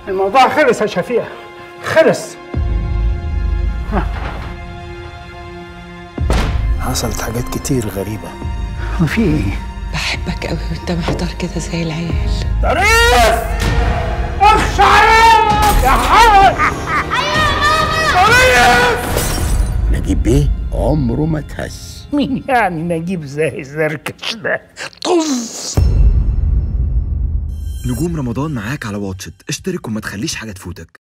الموضوع خلص يا شفيقة خلص حصلت حاجات كتير غريبة وفي ايه؟ بحبك قوي وانت محتار كده زي العيال طريف اخش عليك يا حاج طريف نجيب بيه عمره ما تهز مين يعني نجيب زي الزركش ده طز نجوم رمضان معاك على واتشت اشترك وما تخليش حاجة تفوتك